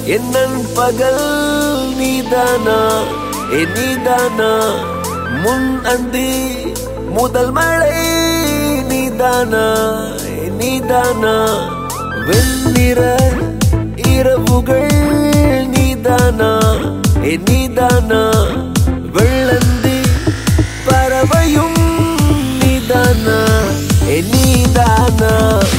என்னன் பகல் நீதானா ஏ நீதானா முன் அந்தி முதல் மழை நீதானா ஏ நீதானா வெண்ணிற இரவுகள் நீதானா ஏ நீதானா வெள்ளந்தி பறவையும் நீதானா ஏ நீதானா